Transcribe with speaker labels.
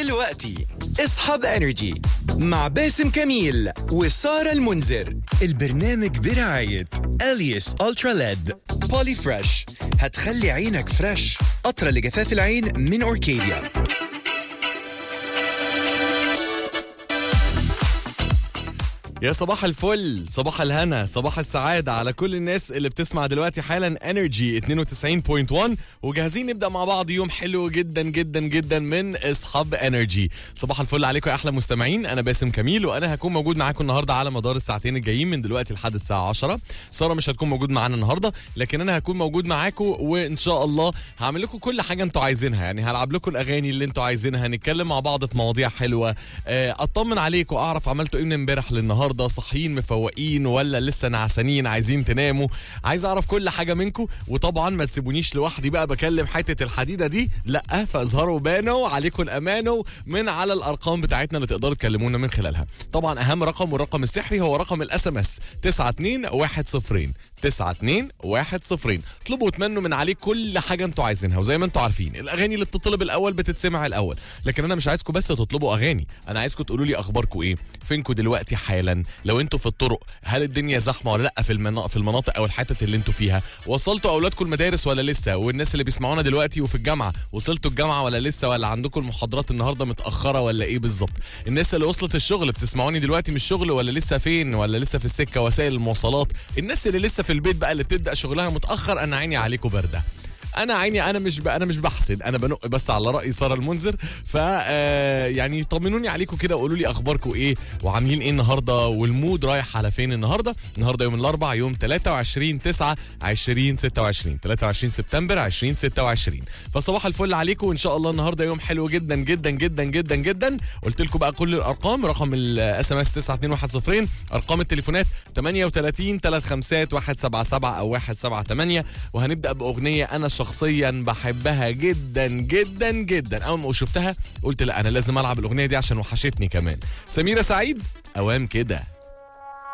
Speaker 1: دلوقتي اصحاب انرجي مع باسم كميل وسارة المنذر البرنامج برعاية اليس الترا ليد بولي فريش هتخلي عينك فريش قطرة لجفاف العين من اوركيديا
Speaker 2: يا صباح الفل صباح الهنا صباح السعادة على كل الناس اللي بتسمع دلوقتي حالا انرجي 92.1 وجاهزين نبدأ مع بعض يوم حلو جدا جدا جدا من اصحاب انرجي صباح الفل عليكم يا احلى مستمعين انا باسم كميل وانا هكون موجود معاكم النهارده على مدار الساعتين الجايين من دلوقتي لحد الساعة 10 سارة مش هتكون موجود معانا النهارده لكن انا هكون موجود معاكم وان شاء الله هعمل لكم كل حاجة انتوا عايزينها يعني هلعب لكم الاغاني اللي انتوا عايزينها هنتكلم مع بعض في مواضيع حلوة آه، اطمن عليكم اعرف عملتوا ايه من امبارح للنهارده صاحيين مفوقين ولا لسه نعسانين عايزين تناموا عايز اعرف كل حاجه منكم وطبعا ما تسيبونيش لوحدي بقى بكلم حته الحديده دي لا فاظهروا بانوا عليكم الامانه من على الارقام بتاعتنا اللي تقدروا تكلمونا من خلالها طبعا اهم رقم والرقم السحري هو رقم الاس ام اس 92100 92100 اطلبوا وتمنوا من عليه كل حاجه انتوا عايزينها وزي ما انتوا عارفين الاغاني اللي بتطلب الاول بتتسمع الاول لكن انا مش عايزكم بس تطلبوا اغاني انا عايزكم تقولوا لي اخباركم ايه فينكم دلوقتي حالا لو انتوا في الطرق هل الدنيا زحمه ولا لا في المناطق في المناطق او الحتت اللي انتوا فيها وصلتوا اولادكم المدارس ولا لسه والناس اللي بيسمعونا دلوقتي وفي الجامعه وصلتوا الجامعه ولا لسه ولا عندكم المحاضرات النهارده متاخره ولا ايه بالظبط الناس اللي وصلت الشغل بتسمعوني دلوقتي من الشغل ولا لسه فين ولا لسه في السكه وسائل المواصلات الناس اللي لسه في البيت بقى اللي بتبدا شغلها متاخر انا عيني عليكم برده انا عيني انا مش ب... انا مش بحسد انا بنق بس على راي ساره المنذر ف آه، يعني طمنوني عليكم كده وقولوا لي اخباركم ايه وعاملين ايه النهارده والمود رايح على فين النهارده النهارده يوم الاربعاء يوم 23 9 2026 23 سبتمبر 2026 فصباح الفل عليكم وان شاء الله النهارده يوم حلو جدا جدا جدا جدا جدا قلت لكم بقى كل الارقام رقم الاس ام اس 92110 ارقام التليفونات 38 35 177 او 178 وهنبدا باغنيه انا شخصيا بحبها جدا جدا جدا اول ما شفتها قلت لا انا لازم العب الاغنيه دي عشان وحشتني كمان سميره سعيد اوام كده